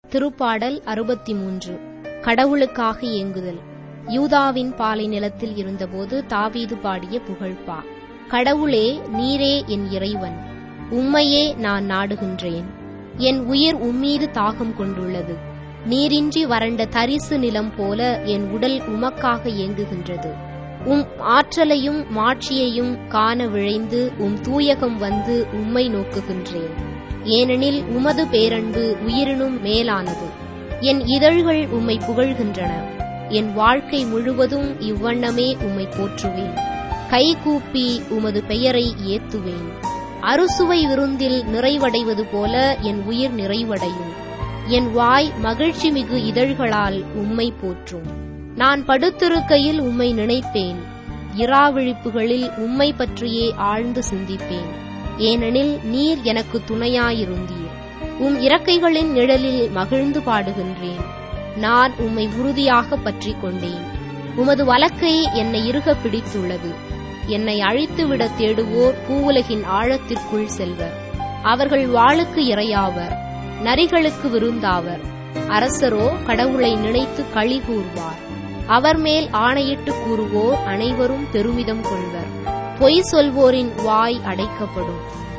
திருப்பாடல் அறுபத்தி மூன்று கடவுளுக்காக ஏங்குதல் யூதாவின் பாலை நிலத்தில் இருந்தபோது தாவீது பாடிய புகழ்பா கடவுளே நீரே என் இறைவன் உம்மையே நான் நாடுகின்றேன் என் உயிர் உம்மீது தாகம் கொண்டுள்ளது நீரின்றி வறண்ட தரிசு நிலம் போல என் உடல் உமக்காக ஏங்குகின்றது உம் ஆற்றலையும் மாட்சியையும் காண விழைந்து உம் தூயகம் வந்து உம்மை நோக்குகின்றேன் ஏனெனில் உமது பேரன்பு உயிரினும் மேலானது என் இதழ்கள் உம்மை புகழ்கின்றன என் வாழ்க்கை முழுவதும் இவ்வண்ணமே உம்மை போற்றுவேன் கைகூப்பி உமது பெயரை ஏத்துவேன் அறுசுவை விருந்தில் நிறைவடைவது போல என் உயிர் நிறைவடையும் என் வாய் மகிழ்ச்சி மிகு இதழ்களால் உம்மை போற்றும் நான் படுத்திருக்கையில் உம்மை நினைப்பேன் இராவிழிப்புகளில் உம்மை பற்றியே ஆழ்ந்து சிந்திப்பேன் ஏனெனில் நீர் எனக்கு துணையாயிருந்தீர் உம் இறக்கைகளின் நிழலில் மகிழ்ந்து பாடுகின்றேன் நான் உம்மை உறுதியாக பற்றிக் கொண்டேன் உமது வலக்கை என்னை இறுக பிடித்துள்ளது என்னை அழித்துவிட தேடுவோர் பூவுலகின் ஆழத்திற்குள் செல்வர் அவர்கள் வாளுக்கு இரையாவர் நரிகளுக்கு விருந்தாவர் அரசரோ கடவுளை நினைத்து களி கூறுவார் அவர் மேல் ஆணையிட்டு கூறுவோர் அனைவரும் பெருமிதம் கொள்வர் பொய் சொல்வோரின் வாய் அடைக்கப்படும்